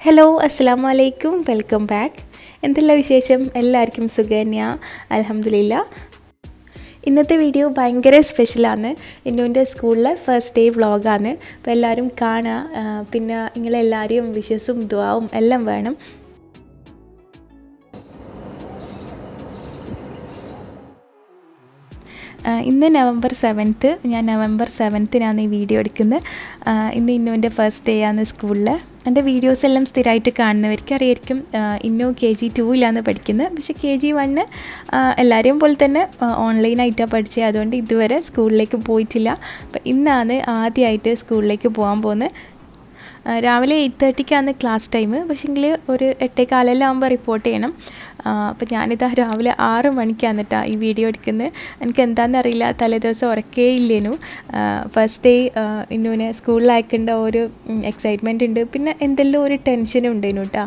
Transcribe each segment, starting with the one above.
Hello അസ്സാം വലൈക്കും welcome back എന്തെല്ലാം വിശേഷം എല്ലാവർക്കും സുഖന്യ അലഹമില്ല ഇന്നത്തെ വീഡിയോ ഭയങ്കര സ്പെഷ്യലാണ് ഇന്നുവിൻ്റെ സ്കൂളിലെ ഫസ്റ്റ് ഡേ വ്ളോഗാണ് അപ്പോൾ എല്ലാവരും കാണുക ആ, പിന്നെ നിങ്ങളെല്ലാവരെയും വിഷസും ദ്വാവും എല്ലാം വേണം ആ, ഇന്ന് നവംബർ സെവൻത്ത് ഞാൻ നവംബർ സെവൻത്തിനാണ് ഈ വീഡിയോ എടുക്കുന്നത് ആ, ഇന്ന് ഇന്നുവിൻ്റെ ഫസ്റ്റ് ഡേ ആണ് സ്കൂളിൽ എൻ്റെ വീഡിയോസ് എല്ലാം സ്ഥിരമായിട്ട് കാണുന്നവർക്ക് അറിയായിരിക്കും ആ, ഇന്നു കെ ജി ടൂവിലാണ് പഠിക്കുന്നത് പക്ഷേ കെ ജി വണ്ണ് എല്ലാവരെയും പോലെ തന്നെ ഓൺലൈനായിട്ടാണ് പഠിച്ചത് അതുകൊണ്ട് ഇതുവരെ സ്കൂളിലേക്ക് പോയിട്ടില്ല അപ്പം ഇന്നാണ് ആദ്യമായിട്ട് സ്കൂളിലേക്ക് പോകാൻ പോകുന്നത് ആ, രാവിലെ എയ്റ്റ് തേർട്ടിക്കാണ് ക്ലാസ് ടൈം പക്ഷേങ്കിൽ ഒരു എട്ടേ കാലെല്ലാം ആകുമ്പോൾ റിപ്പോർട്ട് ചെയ്യണം അപ്പോൾ ഞാനിതാ രാവിലെ ആറ് മണിക്കാണ് കേട്ടോ ഈ വീഡിയോ എടുക്കുന്നത് എനിക്ക് എന്താണെന്ന് അറിയില്ല തലേദിവസം ഉറക്കേ ഇല്ലേനു ഫസ്റ്റ് ഡേ ഇന്നുവിനെ സ്കൂളിൽ അയക്കേണ്ട ഒരു എക്സൈറ്റ്മെൻറ്റ് ഉണ്ട് പിന്നെ എന്തെല്ലാം ഒരു ടെൻഷനും ഉണ്ടേനു കേട്ടോ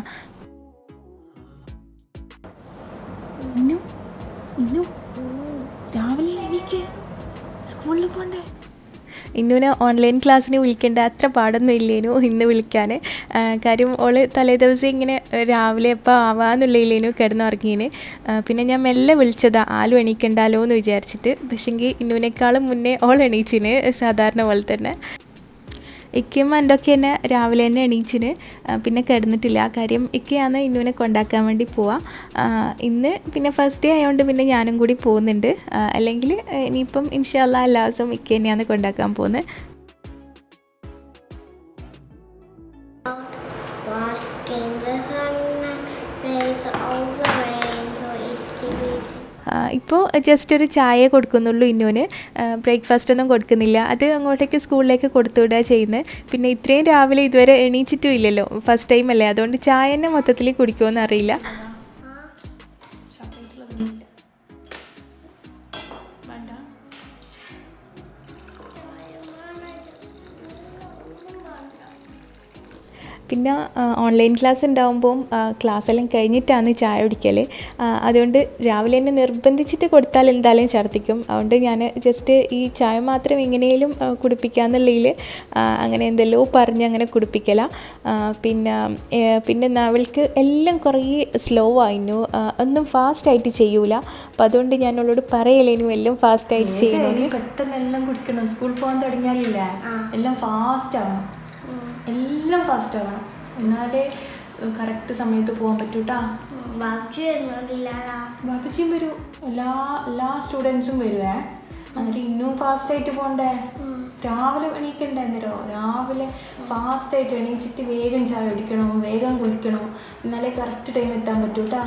ഇന്നു ഇന്നു രാവിലെ എനിക്ക് സ്കൂളിൽ പോകണ്ടേ ഇന്നുവിനെ ഓൺലൈൻ ക്ലാസ്സിന് വിളിക്കേണ്ട അത്ര പാടൊന്നും ഇല്ലേനു ഇന്ന് വിളിക്കാൻ ആ, കാര്യം ഓള് തലേ ദിവസം ഇങ്ങനെ രാവിലെ എപ്പോൾ ആവാന്നുള്ളില്ലേനു കിടന്നുറങ്ങീന് ആ, പിന്നെ ഞാൻ മെല്ലെ വിളിച്ചതാ ആലും എണീക്കണ്ടാലോ എന്ന് വിചാരിച്ചിട്ട് പക്ഷെങ്കിൽ ഇന്നുവിനേക്കാളും മുന്നേ ഓൾ എണീച്ചിന് സാധാരണ പോലെ തന്നെ ഇക്കയും അൻ്റൊക്കെ തന്നെ രാവിലെ തന്നെ എണീച്ചിന് ആ, പിന്നെ കിടന്നിട്ടില്ല കാര്യം ഇക്കയാണ് ഇന്നുവിനെ കൊണ്ടാക്കാൻ വേണ്ടി പോവാം ആ, ഇന്ന് പിന്നെ ഫസ്റ്റ് ഡേ ആയതുകൊണ്ട് പിന്നെ ഞാനും കൂടി പോകുന്നുണ്ട് ആ, അല്ലെങ്കിൽ ഇനിയിപ്പം ഇൻഷാല്ല എല്ലാ ദിവസവും ഇക്ക തന്നെയാണ് കൊണ്ടാക്കാൻ പോകുന്നത് Wasking the sun rays over rain so it's easy. ഇപ്പോൾ ജസ്റ്റ് ഒരു ചായ കൊടുക്കുന്നുള്ളൂ ഇന്നുവിന് ബ്രേക്ക്ഫാസ്റ്റ് ഒന്നും കൊടുക്കുന്നില്ല അത് അങ്ങോട്ടേക്ക് സ്കൂളിലേക്ക് കൊടുത്തു വിടുക ചെയ്യുന്നത് പിന്നെ ഇത്രയും രാവിലെ ഇതുവരെ എണീച്ചിട്ടും ഇല്ലല്ലോ ഫസ്റ്റ് ടൈം അല്ലേ അതുകൊണ്ട് ചായ തന്നെ മൊത്തത്തിൽ കുടിക്കുമെന്ന് അറിയില്ല പിന്നെ ഓൺലൈൻ ക്ലാസ് ഉണ്ടാകുമ്പോൾ ക്ലാസ് എല്ലാം കഴിഞ്ഞിട്ടാണ് ചായ കുടിക്കൽ അതുകൊണ്ട് രാവിലെ തന്നെ നിർബന്ധിച്ചിട്ട് കൊടുത്താൽ എന്തായാലും ഛർദ്ദിക്കും അതുകൊണ്ട് ഞാൻ ജസ്റ്റ് ഈ ചായ മാത്രം എങ്ങനെയും കുടിപ്പിക്കാന്നുള്ളതിൽ അങ്ങനെ എന്തെല്ലോ പറഞ്ഞ് അങ്ങനെ കുടിപ്പിക്കല പിന്നെ ഏ, പിന്നെ അവൾക്ക് എല്ലാം കുറേ സ്ലോ ആയിരുന്നു ആ, ഒന്നും ഫാസ്റ്റായിട്ട് ചെയ്യൂല അപ്പം അതുകൊണ്ട് ഞാൻ അവളോട് പറയലേനു എല്ലാം ഫാസ്റ്റായിട്ട് ചെയ്യണമെന്ന് പെട്ടെന്ന് എല്ലാം കുടിക്കണം സ്കൂൾ പോകാൻ തുടങ്ങിയാലില്ലേ എല്ലാം ഫാസ്റ്റ് ആവണം എല്ലാം ഫാസ്റ്റ് ആവണം എന്നാലേ കറക്റ്റ് സമയത്ത് പോകാൻ പറ്റൂട്ടാ ബാക്കി വരുന്നതില്ലാതാ ബാപ്പച്ചിയും വരൂ എല്ലാ എല്ലാ സ്റ്റുഡൻസും വരുവേ അന്നേരം ഇന്നും ഫാസ്റ്റ് ആയിട്ട് പോണ്ടേ രാവിലെ എണീക്കണ്ടേ അന്നേരം രാവിലെ ഫാസ്റ്റ് ആയിട്ട് എണീച്ചിട്ട് വേഗം ചായ കുടിക്കണം വേഗം കുളിക്കണം എന്നാലേ കറക്റ്റ് ടൈം എത്താൻ പറ്റൂട്ടാ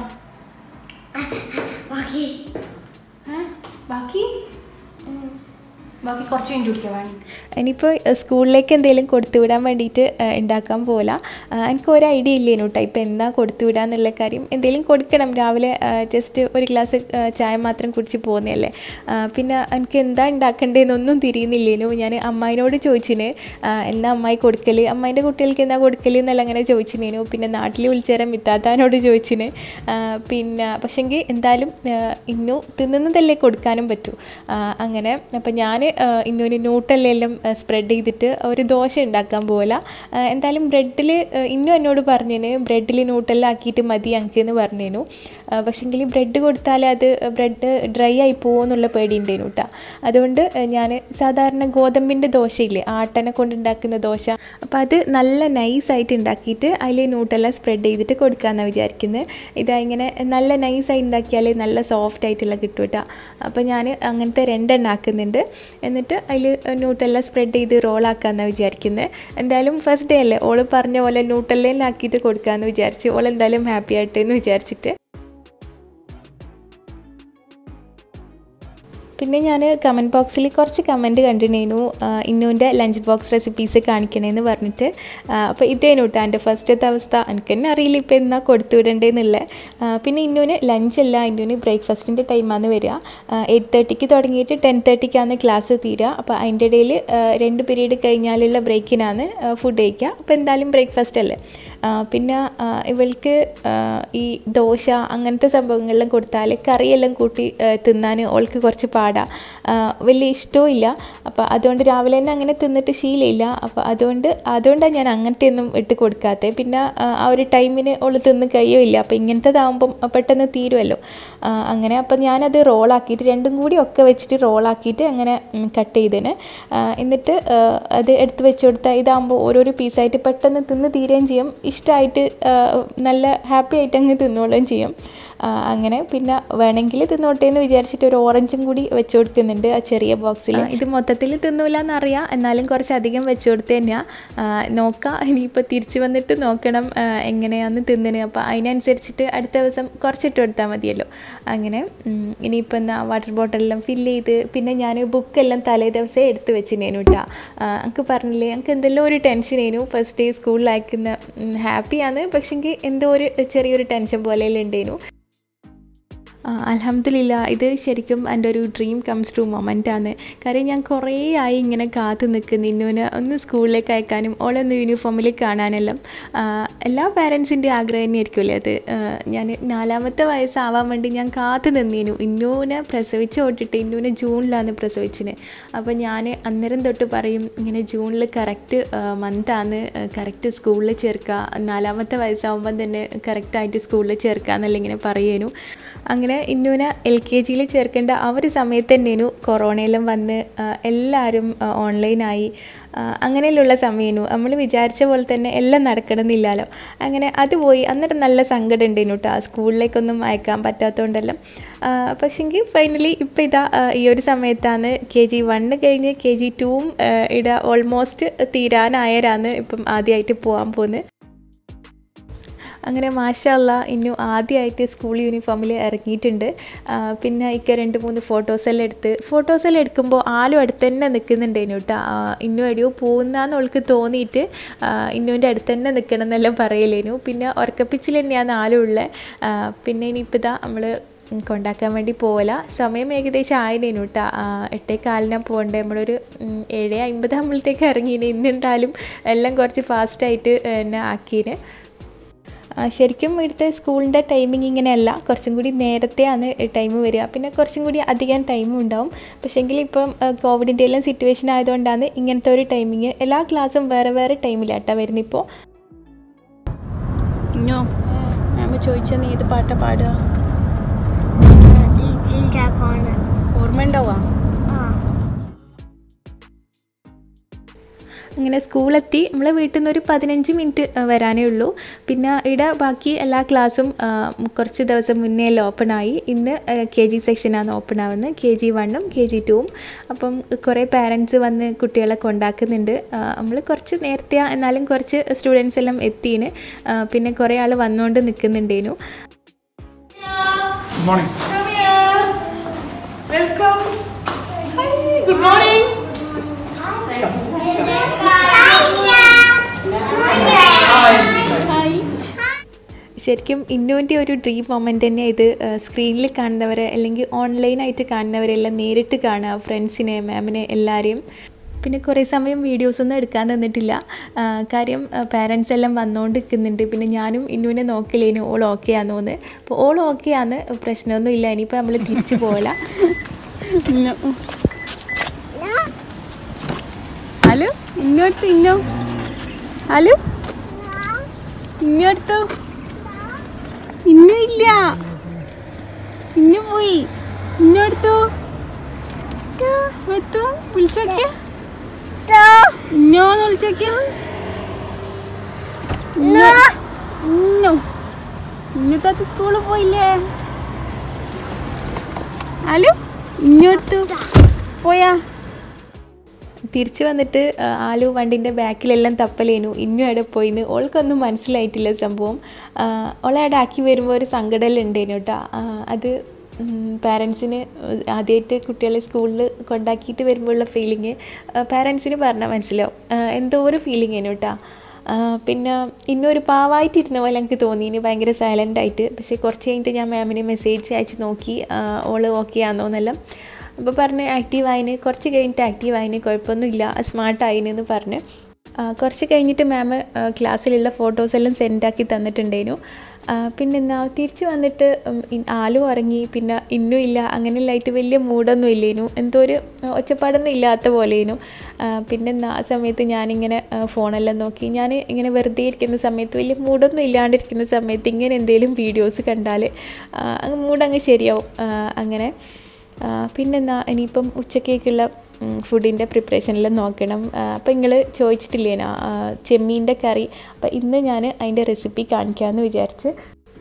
ബാക്കി ഏ? ബാക്കി ബാക്കി കുറച്ച് കഴിഞ്ഞ് കുടിക്കാൻ വേണ്ടി ഇനിയിപ്പോൾ സ്കൂളിലേക്ക് എന്തെങ്കിലും കൊടുത്തു വിടാൻ വേണ്ടിയിട്ട് ഏഹ്, ഉണ്ടാക്കാൻ പോല എനിക്ക് ഒരു ഐഡിയ ഇല്ലേനു കേട്ടോ ഇപ്പോൾ എന്താ കൊടുത്തു വിടാന്നുള്ള കാര്യം എന്തെങ്കിലും കൊടുക്കണം രാവിലെ ജസ്റ്റ് ഒരു ഗ്ലാസ് ഏഹ്, ചായ മാത്രം കുടിച്ച് പോകുന്നതല്ലേ ആ, പിന്നെ എനിക്ക് എന്താ ഉണ്ടാക്കേണ്ടതെന്നൊന്നും തിരിയുന്നില്ലേനു ഞാൻ അമ്മായിനോട് ചോദിച്ചിന് ആ, എന്താ അമ്മായി കൊടുക്കൽ അമ്മായിൻ്റെ കുട്ടികൾക്ക് എന്താ കൊടുക്കൽ എന്നല്ല അങ്ങനെ ചോദിച്ചിനേനു പിന്നെ നാട്ടിൽ വിളിച്ചേരം മിത്താത്താനോട് ചോദിച്ചിന് ആ, പിന്നെ പക്ഷെങ്കിൽ എന്തായാലും ആ, ഇന്നു തിന്നുന്നതല്ലേ കൊടുക്കാനും പറ്റൂ ആ, അങ്ങനെ അപ്പം ഞാൻ ഇന്നൊരു ന്യൂട്ടലെല്ലാം സ്പ്രെഡ് ചെയ്തിട്ട് ഒരു ദോശ ഉണ്ടാക്കാൻ പോകില്ല എന്തായാലും ബ്രെഡിൽ ഇന്നും എന്നോട് പറഞ്ഞേന് ബ്രെഡിൽ ന്യൂട്ടലാക്കിയിട്ട് മതി ഞങ്ങൾക്ക് എന്ന് പറഞ്ഞേനു പക്ഷെങ്കിൽ ബ്രെഡ് കൊടുത്താൽ അത് ബ്രെഡ് ഡ്രൈ ആയി പോകുമെന്നുള്ള പേടി ഉണ്ടായിരുന്നു കേട്ടോ അതുകൊണ്ട് ഞാൻ സാധാരണ ഗോതമ്പിൻ്റെ ദോശയില്ലേ ആട്ടനെ കൊണ്ട് ഉണ്ടാക്കുന്ന ദോശ അപ്പോൾ അത് നല്ല നൈസായിട്ട് ഉണ്ടാക്കിയിട്ട് അതിൽ ന്യൂട്ടെല്ലാം സ്പ്രെഡ് ചെയ്തിട്ട് കൊടുക്കാമെന്നാണ് വിചാരിക്കുന്നത് ഇതാ ഇങ്ങനെ നല്ല നൈസായി ഉണ്ടാക്കിയാൽ നല്ല സോഫ്റ്റ് ആയിട്ടുള്ള കിട്ടും കേട്ടോ അപ്പോൾ ഞാൻ അങ്ങനത്തെ രണ്ടെണ്ണം ആക്കുന്നുണ്ട് എന്നിട്ട് അതിൽ ന്യൂട്ടെല്ലാം സ്പ്രെഡ് ചെയ്ത് റോളാക്കാമെന്നാണ് വിചാരിക്കുന്നത് എന്തായാലും ഫസ്റ്റ് ഡേ അല്ലേ ഓള് പറഞ്ഞ പോലെ ന്യൂട്ടെല്ലാം ആക്കിയിട്ട് കൊടുക്കാമെന്ന് വിചാരിച്ചു ഓൾ എന്തായാലും ഹാപ്പി ആയിട്ട് എന്ന് വിചാരിച്ചിട്ട് പിന്നെ ഞാൻ കമൻറ്റ് ബോക്സിൽ കുറച്ച് കമൻറ്റ് കണ്ടിരുന്നു ഇന്നുവിൻ്റെ ലഞ്ച് ബോക്സ് റെസിപ്പീസ് കാണിക്കണേന്ന് പറഞ്ഞിട്ട് അപ്പോൾ ഇതേനു കേട്ടോ എൻ്റെ ഫസ്റ്റത്തെ അവസ്ഥ എനിക്ക് തന്നെ അറിയില്ല ഇപ്പോൾ എന്നാ കൊടുത്തു വിടണ്ടേന്നുള്ള പിന്നെ ഇന്നുവിന് ലഞ്ചല്ല ഇന്നുവിന് ബ്രേക്ക്ഫാസ്റ്റിൻ്റെ ടൈമാണ് വരിക എയ്റ്റ് തേർട്ടിക്ക് തുടങ്ങിയിട്ട് ടെൻ തേർട്ടിക്കാണ് ക്ലാസ് തീരുക അപ്പോൾ അതിൻ്റെ ഇടയിൽ രണ്ട് പീരീഡ് കഴിഞ്ഞാലുള്ള ബ്രേക്കിനാണ് ഫുഡ് കഴിക്കുക അപ്പോൾ എന്തായാലും ബ്രേക്ക്ഫാസ്റ്റ് അല്ലേ പിന്നെ ആ, ഇവൾക്ക് ആ, ഈ ദോശ അങ്ങനത്തെ സംഭവങ്ങളെല്ലാം കൊടുത്താൽ കറിയെല്ലാം കൂട്ടി ആ, തിന്നാൻ ഓൾക്ക് കുറച്ച് പാടാ ആ, വലിയ ഇഷ്ടവും ഇല്ല അപ്പോൾ അതുകൊണ്ട് രാവിലെ തന്നെ അങ്ങനെ തിന്നിട്ട് ശീലമില്ല അപ്പോൾ അതുകൊണ്ട് അതുകൊണ്ടാണ് ഞാൻ അങ്ങനത്തെ ഒന്നും ഇട്ട് കൊടുക്കാത്തത് പിന്നെ ആ, ആ ഒരു ടൈമിന് ഓൾ തിന്ന് കഴിയുമില്ല അപ്പോൾ ഇങ്ങനത്തേതാകുമ്പം പെട്ടെന്ന് തീരുമല്ലോ ആ, അങ്ങനെ അപ്പം ഞാനത് റോളാക്കിയിട്ട് രണ്ടും കൂടി ഒക്കെ വെച്ചിട്ട് റോളാക്കിയിട്ട് അങ്ങനെ കട്ട് ചെയ്തേന് ആ, എന്നിട്ട് ആ, അത് എടുത്ത് വെച്ച് കൊടുത്താൽ ഇതാകുമ്പോൾ ഓരോരോ പീസായിട്ട് പെട്ടെന്ന് തിന്ന് തീരുകയും ചെയ്യും ഇഷ്ടമായിട്ട് ആ, നല്ല ഹാപ്പി ആയിട്ട് അങ്ങ് തിന്നോളുകയും ചെയ്യും ആ, അങ്ങനെ പിന്നെ വേണമെങ്കിൽ തിന്നോട്ടെ എന്ന് വിചാരിച്ചിട്ട് ഒരു ഓറഞ്ചും കൂടി വെച്ച് കൊടുക്കുന്നുണ്ട് ആ ചെറിയ ബോക്സിൽ ഇത് മൊത്തത്തിൽ തിന്നൂല എന്നറിയാം എന്നാലും കുറച്ച് അധികം വെച്ച് കൊടുത്ത് തന്നെയാണ് നോക്കാം ഇനിയിപ്പോൾ തിരിച്ച് വന്നിട്ട് നോക്കണം ആ, എങ്ങനെയാന്ന് തിന്നണ് അപ്പോൾ അതിനനുസരിച്ചിട്ട് അടുത്ത ദിവസം കുറച്ചിട്ട് കൊടുത്താൽ മതിയല്ലോ അങ്ങനെ ഉം, ഇനിയിപ്പോൾ എന്താ വാട്ടർ ബോട്ടിലെല്ലാം ഫില്ല് ചെയ്ത് പിന്നെ ഞാൻ ബുക്കെല്ലാം തലേ ദിവസം എടുത്ത് വെച്ചിനേനു കേട്ടോ എനിക്ക് പറഞ്ഞില്ലേ എനിക്ക് എന്തെല്ലാം ഒരു ടെൻഷനേനു ഫസ്റ്റ് ഡേ സ്കൂളിൽ അയക്കുന്ന ഹാപ്പിയാണ് പക്ഷെങ്കിൽ എന്തോ ഒരു ചെറിയൊരു ടെൻഷൻ പോലെയെല്ലാം ഉണ്ടേനു അലഹമില്ല ഇത് ശരിക്കും എൻ്റെ ഒരു ഡ്രീം കംസ് ട്രൂ മൊമെൻ്റാണ് കാര്യം ഞാൻ കുറേ ആയി ഇങ്ങനെ കാത്തു നിൽക്കുന്നു ഇന്നുവിനെ ഒന്ന് സ്കൂളിലേക്ക് അയക്കാനും ഓളൊന്ന് യൂണിഫോമിൽ കാണാനെല്ലാം ആ, എല്ലാ പാരൻസിൻ്റെ ആഗ്രഹം തന്നെയായിരിക്കുമല്ലേ അത് ആ, ഞാൻ നാലാമത്തെ വയസ്സാവാൻ വേണ്ടി ഞാൻ കാത്തു നിന്നീനു ഇന്നുവിനെ പ്രസവിച്ച് ഓട്ടിട്ട് ഇന്നുവിനെ ജൂണിലാണ് പ്രസവിച്ചിന് അപ്പോൾ ഞാൻ അന്നേരം തൊട്ട് പറയും ഇങ്ങനെ ജൂണിൽ കറക്റ്റ് മന്താണ് കറക്റ്റ് സ്കൂളിൽ ചേർക്കുക നാലാമത്തെ വയസ്സാവുമ്പം തന്നെ കറക്റ്റായിട്ട് സ്കൂളിൽ ചേർക്കുക എന്നല്ല ഇങ്ങനെ പറയുന്നു അങ്ങനെ ഇന്നുവിനെ എൽ കെ ജിയിൽ ചേർക്കേണ്ട ആ ഒരു സമയത്ത് തന്നെയായിരുന്നു കൊറോണയെല്ലാം വന്ന് ആ, എല്ലാവരും ആ, ഓൺലൈനായി ആ, അങ്ങനെയുള്ള സമയമായിരുന്നു നമ്മൾ വിചാരിച്ച പോലെ തന്നെ എല്ലാം നടക്കണമെന്നില്ലല്ലോ അങ്ങനെ അത് പോയി അന്നിട്ട് നല്ല സങ്കടം ഉണ്ടായിരുന്നു കേട്ടോ സ്കൂളിലേക്കൊന്നും അയക്കാൻ പറ്റാത്തതുകൊണ്ടെല്ലാം പക്ഷെങ്കിൽ ഫൈനലി ഇപ്പോൾ ഇതാ ആ, ഈ ഒരു സമയത്താണ് കെ ജി വണ്ണ് കഴിഞ്ഞ് കെ ജി ടൂവും ഇട ഓൾമോസ്റ്റ് തീരാനായരാണ് ഇപ്പം ആദ്യമായിട്ട് പോകാൻ പോകുന്നത് അങ്ങനെ മാഷല്ല ഇന്നു ആദ്യമായിട്ട് സ്കൂൾ യൂണിഫോമിൽ ഇറങ്ങിയിട്ടുണ്ട് ആ, പിന്നെ ഇക്ക രണ്ട് മൂന്ന് ഫോട്ടോസെല്ലാം എടുത്ത് ഫോട്ടോസെല്ലാം എടുക്കുമ്പോൾ ആലും അടുത്ത് തന്നെ നിൽക്കുന്നുണ്ടേനു കേട്ടോ ഇന്നു എവിടെയോ പോകുന്നതെന്ന് അവൾക്ക് തോന്നിയിട്ട് ആ, ഇന്നുവിൻ്റെ അടുത്ത് തന്നെ നിൽക്കണം എന്നെല്ലാം പറയലേനു പിന്നെ ഉറക്കപ്പിച്ചിൽ തന്നെയാണ് ആലും ഉള്ളത് പിന്നെ ഇനിയിപ്പോൾ ഇതാ നമ്മൾ കൊണ്ടാക്കാൻ വേണ്ടി പോകല സമയം ഏകദേശം ആയതിനു കേട്ടോ എട്ടേ കാലിനാണ് പോകണ്ടേ നമ്മളൊരു ഉം, ഏഴ് അമ്പത് ആകുമ്പോഴത്തേക്ക് ഇറങ്ങിയിന് ഇന്ന് എന്തായാലും എല്ലാം കുറച്ച് ഫാസ്റ്റായിട്ട് എന്നെ ആക്കീന് ആ, ശരിക്കും ഇവിടുത്തെ സ്കൂളിൻ്റെ ടൈമിംഗ് ഇങ്ങനെയല്ല കുറച്ചും കൂടി നേരത്തെയാണ് ടൈം വരിക പിന്നെ കുറച്ചും കൂടി അധികം ടൈമും ഉണ്ടാവും പക്ഷേങ്കിൽ ഇപ്പം കോവിഡിൻ്റെ എല്ലാം സിറ്റുവേഷൻ ആയതുകൊണ്ടാണ് ഇങ്ങനത്തെ ഒരു ടൈമിങ് എല്ലാ ക്ലാസ്സും വേറെ വേറെ ടൈമിലാട്ടാ വരുന്നിപ്പോൾ ഇന്നോ മാമ ചോദിച്ച നീ ഏത് പാട്ടാ പാടുക Little Dragon. ഓർമ്മ ഉണ്ടാവാ Ah. അങ്ങനെ സ്കൂളെത്തി നമ്മൾ വീട്ടിൽ നിന്ന് ഒരു പതിനഞ്ച് മിനിറ്റ് ആ, വരാനേ ഉള്ളൂ പിന്നെ ഇവിടെ ബാക്കി എല്ലാ ക്ലാസ്സും ആ, കുറച്ച് ദിവസം മുന്നേ എല്ലാം ഓപ്പൺ ആയി ഇന്ന് കെ ജി സെക്ഷനാണ് ഓപ്പൺ ആവുന്നത് കെ ജി വണ്ണും കെ ജി ടൂവും അപ്പം കുറേ പാരൻസ് വന്ന് കുട്ടികളെ കൊണ്ടാക്കുന്നുണ്ട് നമ്മൾ കുറച്ച് നേരത്തെ എന്നാലും കുറച്ച് സ്റ്റുഡൻസ് എല്ലാം എത്തീന് ആ, പിന്നെ കുറേ ആൾ വന്നുകൊണ്ട് നിൽക്കുന്നുണ്ടേനു Good morning. Welcome good morning ശരിക്കും ഇന്നുവിൻ്റെ ഒരു ഡ്രീം മൊമെൻ്റ് തന്നെ ഇത് സ്ക്രീനിൽ കാണുന്നവരെ അല്ലെങ്കിൽ ഓൺലൈനായിട്ട് കാണുന്നവരെല്ലാം നേരിട്ട് കാണുക ഫ്രണ്ട്സിനെ മാമിനെ എല്ലാവരെയും പിന്നെ കുറേ സമയം വീഡിയോസൊന്നും എടുക്കാൻ തന്നിട്ടില്ല ആ, കാര്യം പാരൻസ് എല്ലാം വന്നുകൊണ്ട് നിൽക്കുന്നുണ്ട് പിന്നെ ഞാനും ഇന്നുവിനെ നോക്കലേനു ഓൾ ഓക്കെ ആണെന്ന് തോന്നുന്നു അപ്പോൾ ഓൾ ഓക്കെ ആണ് പ്രശ്നമൊന്നും ഇല്ല ഇനിയിപ്പോൾ നമ്മൾ തിരിച്ചു പോകല ഹലോ ഇങ്ങോട്ട് ഇന്നോ ഹലോ ഇങ്ങോട്ടോ ഇന്നും ഇല്ല ഇന്നു പോയി ഇന്നോടത്തോ എത്തോ വിളിച്ചോക്കിയ ഇന്നോന്ന് വിളിച്ചോക്കിയ ഇന്നോ ഇന്നത്തെ സ്കൂളിൽ പോയില്ലേ ഹലോ ഇങ്ങോട്ട് പോയാ തിരിച്ചു വന്നിട്ട് ആ, ആലു വണ്ടിൻ്റെ ബാക്കിലെല്ലാം തപ്പലേനു ഇന്നും അവിടെ പോയിന്ന് ഓൾക്കൊന്നും മനസ്സിലായിട്ടില്ല സംഭവം ആ, ഓളെ അവിടെ ആക്കി വരുമ്പോൾ ഒരു സങ്കടമെല്ലാം ഉണ്ടേനു കേട്ടോ ആ, അത് പാരൻസിന് ആദ്യമായിട്ട് കുട്ടികളെ സ്കൂളിൽ കൊണ്ടാക്കിയിട്ട് വരുമ്പോഴുള്ള ഫീലിങ് പാരൻസിന് പറഞ്ഞാൽ മനസ്സിലാവും ആ, എന്തോ ഒരു ഫീലിംഗ് ആണ് കേട്ടോ ആ, പിന്നെ ഇന്നൊരു പാവായിട്ടിരുന്ന പോലെ എനിക്ക് തോന്നി ഇനി ഭയങ്കര സൈലൻ്റ് ആയിട്ട് പക്ഷേ കുറച്ച് കഴിഞ്ഞിട്ട് ഞാൻ മാമിന് മെസ്സേജ് അയച്ച് നോക്കി ആ, ഓള് ഓക്കെ ആണോന്നെല്ലാം അപ്പോൾ പറഞ്ഞ് ആക്റ്റീവ് ആയിന് കുറച്ച് കഴിഞ്ഞിട്ട് ആക്റ്റീവ് ആയിന് കുഴപ്പമൊന്നുമില്ല സ്മാർട്ട് ആയിനെന്ന് പറഞ്ഞ് ആ, കുറച്ച് കഴിഞ്ഞിട്ട് മാം ക്ലാസ്സിലുള്ള ഫോട്ടോസ് എല്ലാം സെൻഡാക്കി തന്നിട്ടുണ്ടേനു ആ, പിന്നെ എന്നാ തിരിച്ച് വന്നിട്ട് ഉം, ഇൻ- ആലും ഉറങ്ങി പിന്നെ ഇന്നും ഇല്ല അങ്ങനെയല്ലായിട്ട് വലിയ മൂഡൊന്നും ഇല്ലേനു എന്തോ ഒരു ഒച്ചപ്പാടൊന്നും ഇല്ലാത്ത പോലേനു ആ, പിന്നെ എന്നാ ആ സമയത്ത് ഞാനിങ്ങനെ ആ, ഫോണെല്ലാം നോക്കി ഞാൻ ഇങ്ങനെ വെറുതെ ഇരിക്കുന്ന സമയത്ത് വലിയ മൂഡൊന്നും ഇല്ലാണ്ടിരിക്കുന്ന സമയത്ത് ഇങ്ങനെ എന്തെങ്കിലും വീഡിയോസ് കണ്ടാൽ മൂഡ് അങ്ങ് ശരിയാവും ആ, അങ്ങനെ ആ, പിന്നെന്താ ഇനിയിപ്പം ഉച്ചക്കേക്കുള്ള ഫുഡിൻ്റെ പ്രിപ്പറേഷനെല്ലാം നോക്കണം അപ്പോൾ നിങ്ങൾ ചോദിച്ചിട്ടില്ലേനാ ആ, ചെമ്മീൻ്റെ കറി അപ്പോൾ ഇന്ന് ഞാൻ അതിൻ്റെ റെസിപ്പി കാണിക്കാമെന്ന് വിചാരിച്ച്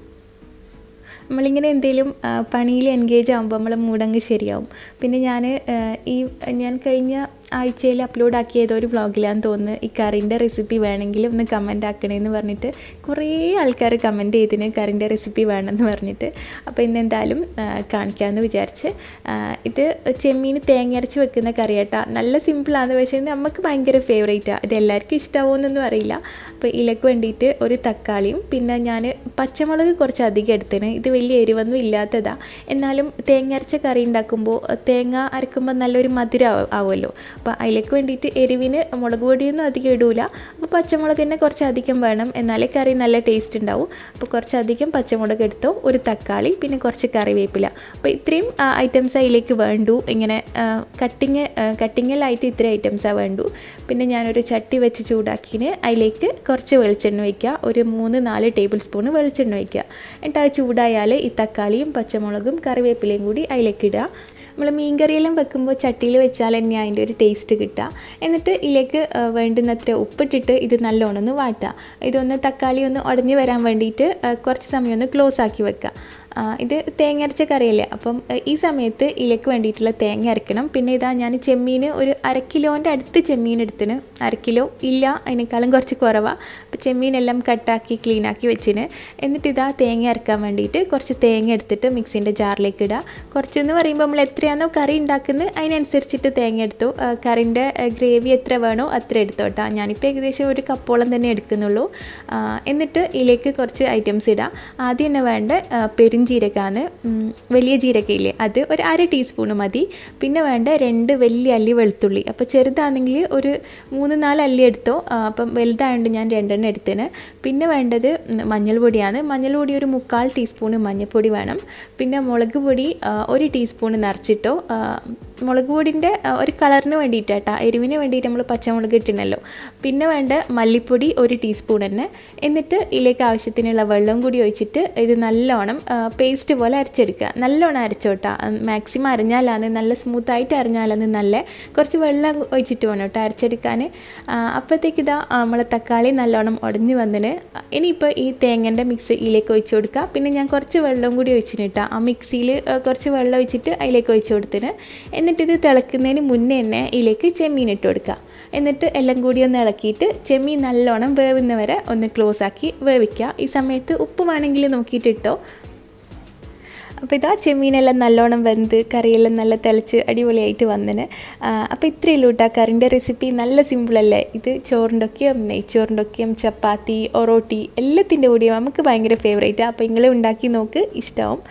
നമ്മളിങ്ങനെ എന്തെങ്കിലും പണിയിൽ എൻഗേജ് ആകുമ്പോൾ നമ്മളെ മൂടങ്ങ് ശരിയാവും പിന്നെ ഞാൻ ഈ ഞാൻ കഴിഞ്ഞ ആഴ്ചയിൽ അപ്ലോഡ് ആക്കിയ ഏതോ ഒരു വ്ളോഗിലാന്ന് തോന്നുന്നു ഈ കറിൻ്റെ റെസിപ്പി വേണമെങ്കിൽ ഒന്ന് കമൻ്റ് ആക്കണേന്ന് പറഞ്ഞിട്ട് കുറേ ആൾക്കാർ കമൻറ്റ് ചെയ്തിന് കറിൻ്റെ റെസിപ്പി വേണമെന്ന് പറഞ്ഞിട്ട് അപ്പോൾ ഇന്ന് എന്തായാലും ആ, കാണിക്കാമെന്ന് വിചാരിച്ച് ആ, ഇത് ചെമ്മീൻ തേങ്ങ അരച്ച് വെക്കുന്ന കറി കേട്ടോ നല്ല സിമ്പിളാണ് പക്ഷേ നമുക്ക് ഭയങ്കര ഫേവറേറ്റാണ് ഇത് എല്ലാവർക്കും ഇഷ്ടമാവുമെന്നൊന്നും അറിയില്ല അപ്പോൾ ഇതിലേക്ക് വേണ്ടിയിട്ട് ഒരു തക്കാളിയും പിന്നെ ഞാൻ പച്ചമുളക് കുറച്ച് അധികം എടുത്തിന് ഇത് വലിയ എരിവൊന്നും ഇല്ലാത്തതാ എന്നാലും തേങ്ങ അരച്ച കറി ഉണ്ടാക്കുമ്പോൾ തേങ്ങ അരക്കുമ്പോൾ നല്ലൊരു മധുരം ആവും- ആവുമല്ലോ അപ്പോൾ അതിലേക്ക് വേണ്ടിയിട്ട് എരിവിന് മുളക് പൊടിയൊന്നും അധികം ഇടൂല അപ്പോൾ പച്ചമുളക് തന്നെ കുറച്ച് അധികം വേണം എന്നാലേ കറി നല്ല ടേസ്റ്റ് ഉണ്ടാവും അപ്പോൾ കുറച്ചധികം പച്ചമുളക് എടുത്തോ ഒരു തക്കാളി പിന്നെ കുറച്ച് കറിവേപ്പില അപ്പോൾ ഇത്രയും ഐറ്റംസ് അതിലേക്ക് വേണ്ടു ഇങ്ങനെ കട്ടിങ് കട്ടിങ്ങിലായിട്ട് ഇത്രയും ഐറ്റംസാണ് വേണ്ടു പിന്നെ ഞാനൊരു ചട്ടി വെച്ച് ചൂടാക്കിന് അതിലേക്ക് കുറച്ച് വെളിച്ചെണ്ണ വയ്ക്കുക ഒരു മൂന്ന് നാല് ടേബിൾ സ്പൂൺ വെളിച്ചെണ്ണ വയ്ക്കുക എന്നിട്ട് അത് ചൂടായാൽ ഈ തക്കാളിയും പച്ചമുളകും കറിവേപ്പിലയും കൂടി അതിലേക്ക് ഇടുക നമ്മൾ മീൻകറിയെല്ലാം വെക്കുമ്പോൾ ചട്ടിയിൽ വെച്ചാൽ തന്നെ അതിൻ്റെ ഒരു ടേസ്റ്റ് കിട്ടുക എന്നിട്ട് ഇതിലേക്ക് ആ, വേണ്ടുന്നത്ര ഉപ്പിട്ടിട്ട് ഇത് നല്ലോണം ഒന്ന് വാട്ടുക ഇതൊന്ന് തക്കാളി ഒന്ന് ഉടഞ്ഞ് വരാൻ വേണ്ടിയിട്ട് ആ, കുറച്ച് സമയം ഒന്ന് ക്ലോസ് ആക്കി വെക്കുക ആ, ഇത് തേങ്ങ അരച്ച കറിയല്ലേ അപ്പം ആ, ഈ സമയത്ത് ഇതിലേക്ക് വേണ്ടിയിട്ടുള്ള തേങ്ങ അരക്കണം പിന്നെ ഇതാ ഞാൻ ചെമ്മീൻ ഒരു അര കിലോൻ്റെ അടുത്ത് ചെമ്മീൻ എടുത്തിന് അര കിലോ ഇല്ല അതിനേക്കാളും കുറച്ച് കുറവാണ് അപ്പോൾ ചെമ്മീനെല്ലാം കട്ടാക്കി ക്ലീനാക്കി വെച്ചിന് എന്നിട്ട് ഇതാ തേങ്ങ അരക്കാൻ വേണ്ടിയിട്ട് കുറച്ച് തേങ്ങ എടുത്തിട്ട് മിക്സിൻ്റെ ജാറിലേക്ക് ഇടുക കുറച്ചെന്ന് പറയുമ്പോൾ നമ്മൾ എത്രയാണോ കറി ഉണ്ടാക്കുന്നത് അതിനനുസരിച്ചിട്ട് തേങ്ങ എടുത്തു ആ, കറിൻ്റെ ഗ്രേവി എത്ര വേണോ അത്ര എടുത്തോട്ടാ ഞാനിപ്പോൾ ഏകദേശം ഒരു കപ്പോളം തന്നെ എടുക്കുന്നുള്ളൂ ആ, എന്നിട്ട് ഇതിലേക്ക് കുറച്ച് ഐറ്റംസ് ഇടാം ആദ്യം തന്നെ വേണ്ട ആ, പെരുംജീരകമാണ് ഉം, വലിയ ജീരകയില്ലേ അത് ഒരു അര ടീസ്പൂൺ മതി പിന്നെ വേണ്ട രണ്ട് വലിയ അല്ലി വെളുത്തുള്ളി അപ്പോൾ ചെറുതാണെങ്കിൽ ഒരു മൂന്ന് നാല് അല്ലി എടുത്തോ ആ, അപ്പം വലുതായതുകൊണ്ട് ഞാൻ രണ്ടെണ്ണം എടുത്തിന് പിന്നെ വേണ്ടത് ഉം, മഞ്ഞൾ പൊടിയാണ് മഞ്ഞൾ പൊടി ഒരു മുക്കാൽ ടീസ്പൂൺ മഞ്ഞൾപ്പൊടി വേണം പിന്നെ മുളക് പൊടി ആ, ഒരു ടീസ്പൂൺ നിറച്ചിട്ടോ ആ, മുളക് പൊടിൻ്റെ ആ, ഒരു കളറിന് വേണ്ടിയിട്ടാട്ടാ എരിവിന് വേണ്ടിയിട്ട് നമ്മൾ പച്ചമുളക് ഇട്ടിനല്ലോ പിന്നെ വേണ്ട മല്ലിപ്പൊടി ഒരു ടീസ്പൂൺ തന്നെ എന്നിട്ട് ഇതിലേക്ക് ആവശ്യത്തിനുള്ള വെള്ളം കൂടി ഒഴിച്ചിട്ട് ഇത് നല്ലോണം പേസ്റ്റ് പോലെ അരച്ചെടുക്കുക നല്ലോണം അരച്ചോട്ടാ മാക്സിമം അരഞ്ഞാലാണ് നല്ല സ്മൂത്തായിട്ട് അരഞ്ഞാലാണ് നല്ല കുറച്ച് വെള്ളം ഒഴിച്ചിട്ട് വേണം കേട്ടോ അരച്ചെടുക്കാൻ അപ്പോഴത്തേക്ക് ഇതാ നമ്മളെ തക്കാളി നല്ലോണം ഉടഞ്ഞു വന്നിന് ഇനിയിപ്പോൾ ഈ തേങ്ങൻ്റെ മിക്സ് ഇതിലേക്ക് ഒഴിച്ചു കൊടുക്കുക പിന്നെ ഞാൻ കുറച്ച് വെള്ളം കൂടി ഒഴിച്ചിന് കേട്ടോ ആ മിക്സിയിൽ കുറച്ച് വെള്ളം ഒഴിച്ചിട്ട് അതിലേക്ക് ഒഴിച്ചു കൊടുത്തിന് എന്നിട്ട് ഇത് തിളക്കുന്നതിന് മുന്നേ തന്നെ ഇതിലേക്ക് ചെമ്മീൻ ഇട്ട് കൊടുക്കുക എന്നിട്ട് എല്ലാം കൂടി ഒന്ന് ഇളക്കിയിട്ട് ചെമ്മീൻ നല്ലോണം വേവുന്നവരെ ഒന്ന് ക്ലോസ് ആക്കി വേവിക്കുക ഈ സമയത്ത് ഉപ്പ് വേണമെങ്കിൽ നോക്കിയിട്ട് ഇട്ടോ അപ്പോൾ ഇതാ ചെമ്മീനെല്ലാം നല്ലോണം വെന്ത് കറിയെല്ലാം നല്ല തിളച്ച് അടിപൊളിയായിട്ട് വന്നിന് അപ്പോൾ ഇത്രയേ ഉള്ളൂ കേട്ടോ കറിൻ്റെ റെസിപ്പി നല്ല സിമ്പിളല്ലേ ഇത് ചോറിൻ്റെ ഒക്കെയും നെയ്ച്ചോറിൻ്റെ ഒക്കെയും ചപ്പാത്തി ഒറോട്ടി എല്ലാത്തിൻ്റെ കൂടിയും നമുക്ക് ഭയങ്കര ഫേവറേറ്റാണ് അപ്പോൾ നിങ്ങൾ ഉണ്ടാക്കി നോക്ക് ഇഷ്ടമാവും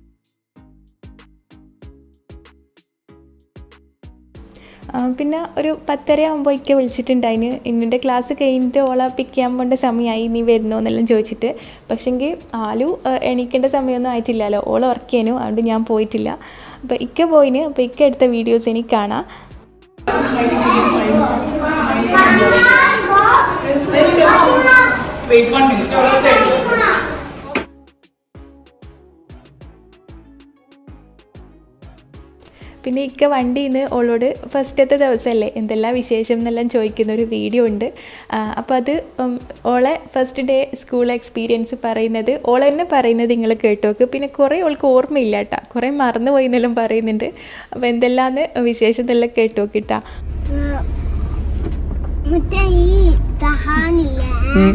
ആ, പിന്നെ ഒരു പത്തര ആകുമ്പോൾ ഇക്ക വിളിച്ചിട്ടുണ്ടായിന് ഇന്നിൻ്റെ ക്ലാസ് കഴിഞ്ഞിട്ട് ഓളെ പിക്ക് ചെയ്യാൻ പോകേണ്ട സമയമായി നീ വരുന്നോ എന്നെല്ലാം ചോദിച്ചിട്ട് പക്ഷെങ്കിൽ ആലു ആ, എണീക്കേണ്ട സമയമൊന്നും ആയിട്ടില്ലല്ലോ ഓൾ ഉറക്കിയേനു അതുകൊണ്ട് ഞാൻ പോയിട്ടില്ല അപ്പോൾ ഇക്ക പോയിന് അപ്പോൾ ഇക്ക എടുത്ത വീഡിയോസ് എനിക്ക് കാണാം Wait one minute. I'll tell you. പിന്നെ ഇക്ക വണ്ടിയിൽ നിന്ന് ഓളോട് ഫസ്റ്റത്തെ ദിവസമല്ലേ എന്തെല്ലാം വിശേഷം എന്നെല്ലാം ചോദിക്കുന്ന ഒരു വീഡിയോ ഉണ്ട് അപ്പോൾ അത് ഉം, ഓളെ ഫസ്റ്റ് ഡേ സ്കൂൾ എക്സ്പീരിയൻസ് പറയുന്നത് ഓളെ തന്നെ പറയുന്നത് നിങ്ങൾ കേട്ടോക്ക് പിന്നെ കുറേ ഓൾക്ക് ഓർമ്മയില്ല കേട്ടോ കുറേ മറന്നു പോയി എന്നെല്ലാം പറയുന്നുണ്ട് അപ്പോൾ എന്തെല്ലാന്ന് വിശേഷം എന്നെല്ലാം കേട്ടോക്കിട്ടാ മറ്റേ ഈ തഹാനില്ലേ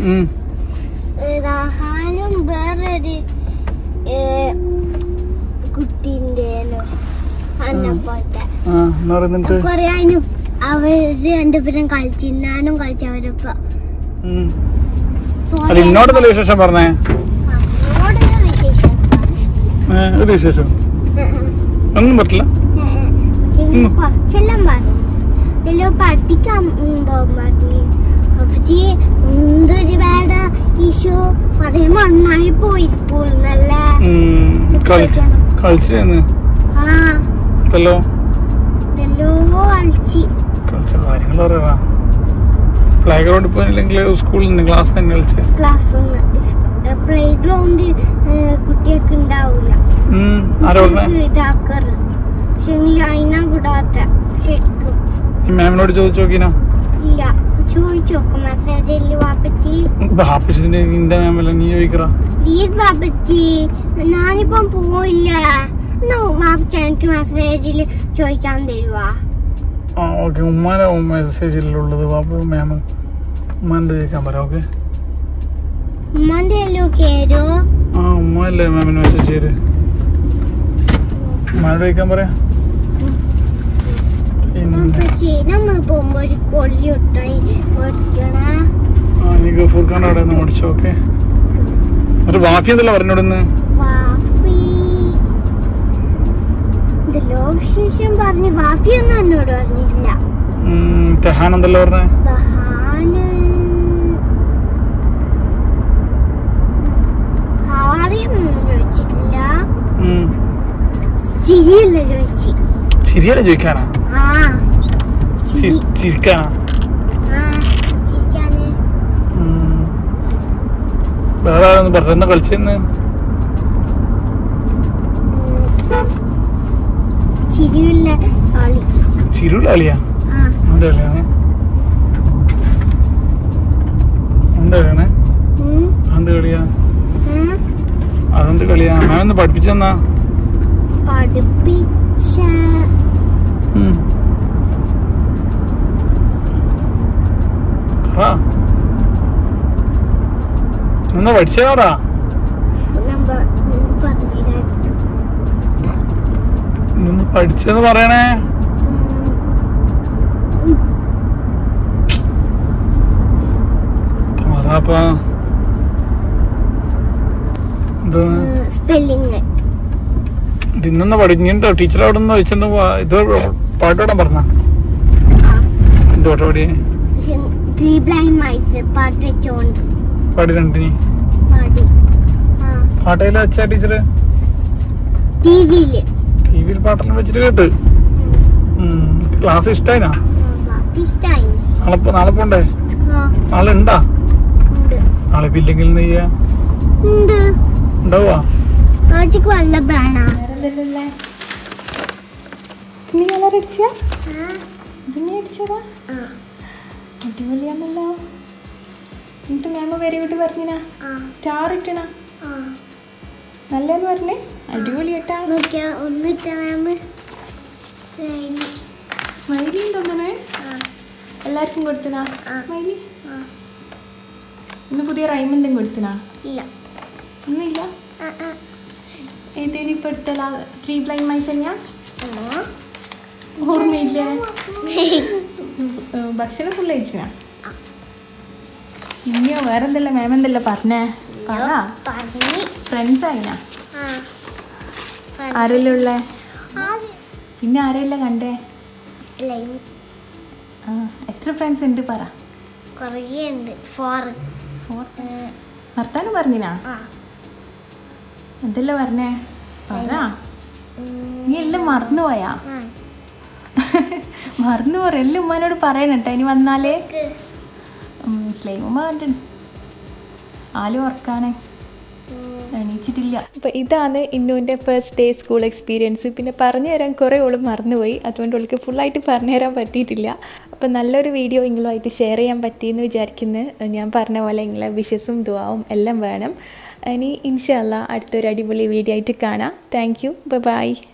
റഹാനും വേറൊരു ഏ, കുട്ടീൻ്റെനോ അന്നെ പോലത്തെ ആ എന്ന് പറയുന്നിട്ട് കൊറേ അതിന് അവര് രണ്ടുപേരും കളിച്ചു ഞാനും കളിച്ചു അവരൊപ്പം ഉം. അല്ല ഇന്നോടത്തല്ലേ വിശേഷം പറഞ്ഞേ അവരോട് വിശേഷം ഏ, ഒരു വിശേഷം ഒന്നും പറ്റില്ല കുറച്ചെല്ലാം പറഞ്ഞു വലിയ പഠിക്കാൻ പോകും പറഞ്ഞു കളിച്ച് എന്തൊരു വേട ഈശോ കുറേ മണ്ണായി പോയി സ്കൂളിൽ നിന്നല്ലേ ഉം, കളിച്ച് കളിച്ചിരുന്ന് ആ ഇതല്ലോ ഇതെല്ലോ കളിച്ച് കളിച്ച കാര്യങ്ങൾ പറയാ പ്ലേ ഗ്രൗണ്ടിൽ പോയില്ലെങ്കിൽ സ്കൂളിൽ നിന്ന് ക്ലാസ് തന്നെ കളിച്ച് ക്ലാസ് പ്ലേ ഗ്രൗണ്ട് കുട്ടികൾക്ക് ഉണ്ടാവില്ല ഉം, ആരാ പറഞ്ഞേ ഇതാക്കാറ് പക്ഷെ അതിനാ വിടാത്ത ശരിക്കും ഈ മാമിനോട് ചോദിച്ചു നോക്കിനാ ഇല്ല ചോദിച്ചു നോക്കും മെസ്സേജിൽ വാപ്പച്ചി ബാപ്പിച്ചതിന്റെ നിന്റെ മാമല്ല നീ ചോദിക്കറ പ്ലീസ് വാപ്പച്ചി ഞാനിപ്പം പോയില്ല എന്നാ വാപ്പച്ച എനിക്ക് മെസ്സേജിൽ ചോദിക്കാൻ തരുവാ ആ ഓക്കെ ഉമ്മാനെ മെസ്സേജിലുള്ളത് ബാപ്പ മാം ഉമ്മാൻ്റെ ചോദിക്കാൻ പറയാം ഓക്കെ ഉമ്മാന്റെ എല്ലോ കേരോ ആ ഉമ്മ അല്ലേ മാമിന് മെസ്സേജ് ചെയ്ത് ഉമ്മാനോട് ചോദിക്കാൻ പറയാം പിന്നെ വാപ്പച്ചി നമ്മൾ പോകുമ്പോ ഒരു കൊള്ളി ഒട്ടായി മേടിക്കണേ ആ നീ ഗഫൂർഖാൻ്റെ അവിടെ നിന്ന് മേടിച്ചു ഓക്കെ ഒരു ബാഫി എന്തല്ല പറഞ്ഞോടുന്ന് വാഫി ഇതല്ലോ വിശേഷം പറഞ്ഞു വാഫി ഒന്നും എന്നോട് പറഞ്ഞില്ല തെഹാൻ എന്തല്ല പറഞ്ഞേ ദഹാന് ഹാറിയൊന്നും ചോദിച്ചിട്ടില്ല ഉം. ചിരിയല്ല ചോദിച്ചു ചിരിയല്ലേ ചോദിക്കാനാ ആ ചി- ചിരി ചിരിക്കാനാ ആ ചിരിക്കാന് ഉം. വേറെ ആരൊന്നും പറഞ്ഞ കളിച്ചെന്ന് ചിരിയുള്ള ആളി ചിരുള്ള കളിയാ ആ എന്ത് കളിയാണ് എന്ത് കളിയാണ് ഉം, എന്ത് കളിയാ ഉം. അതെന്ത് കളിയാ മാം ഒന്ന് പഠിപ്പിച്ചെന്നാ പഠിപ്പിച്ച ഉം. പറ എന്നാ പഠിച്ചതാ നമ്പർ പറഞ്ഞില്ലായിരുന്നു നിന്ന് പഠിച്ചെന്ന് പറയണേ പറപ്പാ ഇത് സ്പെല്ലിങ് ഇന്നൊന്ന് പഠിഞ്ഞിട്ടോ ടീച്ചർ അവിടെ നിന്ന് വെച്ചെന്ന് ഇത് പാട്ടോടാൻ പറഞ്ഞ എന്ത് പാട്ട് പാടി ത്രീ ബ്ലൈൻഡ് മൈസ് പാട്ട് വെച്ചോണ്ട് പാടി രണ്ടിനി പാടി ആ പാട്ടയില വെച്ചാ ടീച്ചർ ടി വിയില് ടി വിയിൽ പാട്ടെല്ലാം വെച്ചിട്ട് കേട്ട് ക്ലാസ് ഇഷ്ടായിനാ ഇഷ്ടായി നാളെ പോ- നാളെ പോണ്ടേ ആ നാളെ ഉണ്ടാ ഉണ്ട് നാളെ ഇല്ലെങ്കിൽ എന്ത് ചെയ്യാ ഉണ്ട് ഉണ്ടാവുക ആച്ചിക്ക് വല്ല വേണ വേറെന്തല്ലേ നീ കളർ അടിച്ചാ ഇത് നീ അടിച്ചതാ അടിപൊളിയാണല്ലോ എന്നിട്ട് മാമ വെരി ഗുഡ് പറഞ്ഞിനാ സ്റ്റാർ ഇട്ടണ നല്ലതെന്ന് പറഞ്ഞേ അടിപൊളി കേട്ടാ നോക്കിയാ ഒന്നിട്ട മാമ് സ്മൈലി തോന്നണേ എല്ലാവർക്കും കൊടുത്തനാ ആ. സ്മൈലി ഇന്ന് പുതിയ റൈം എന്തെങ്കിലും കൊടുത്തനാ ഇല്ല ഒന്നുമില്ല ആ, ആ. ഏതേലും ഇപ്പൊ എടുത്തല്ല ത്രീ ബ്ലൈൻഡ് മൈസ് തന്നെയാ ആ. ഓർമ്മയില്ലേ ഉം, ഭക്ഷണം ഫുൾ കഴിച്ചിനാ ഇനിയോ വേറെന്തല്ല മാം എന്തല്ല പറഞ്ഞേ പറ പറഞ്ഞി ഫ്രണ്ട്സ് ആയിനാ ആ ആരെല്ലാം ഉള്ളേ ആദ്യം പിന്നെ ആരെല്ലാം കണ്ടേ ലൈൻ ആ എത്ര ഫ്രണ്ട്സ് ഉണ്ട് പറ കുറേ ഉണ്ട് ഫോർ ഫോർ വർത്താനം പറഞ്ഞിനാ ആ എന്തല്ല പറഞ്ഞേ പറ നീ എല്ലാം മറന്നുപോയാ ആ മറന്നു പോറ എല്ലാം ഉമ്മാനോട് പറയണം കേട്ടോ ഇനി വന്നാലേ ക്ക്. സ്ലൈമുമ്മ കണ്ടിട്ടുണ്ട് ആലും ഉറക്കാണ് ഉം. എണീച്ചിട്ടില്ല അപ്പോൾ ഇതാണ് ഇന്നുവിൻ്റെ ഫസ്റ്റ് ഡേ സ്കൂൾ എക്സ്പീരിയൻസ് പിന്നെ പറഞ്ഞു തരാൻ കുറേ ഓള് മറന്നുപോയി അതുകൊണ്ട് അവൾക്ക് ഫുള്ളായിട്ട് പറഞ്ഞു തരാൻ പറ്റിയിട്ടില്ല അപ്പോൾ നല്ലൊരു വീഡിയോ നിങ്ങളുമായിട്ട് ഷെയർ ചെയ്യാൻ പറ്റിയെന്ന് വിചാരിക്കുന്നു ഞാൻ പറഞ്ഞ പോലെ നിങ്ങളെ വിഷസും ദുവാവും എല്ലാം വേണം ഇനി ഇൻഷല്ല അടുത്തൊരു അടിപൊളി വീഡിയോ ആയിട്ട് കാണാം താങ്ക് യു ബൈ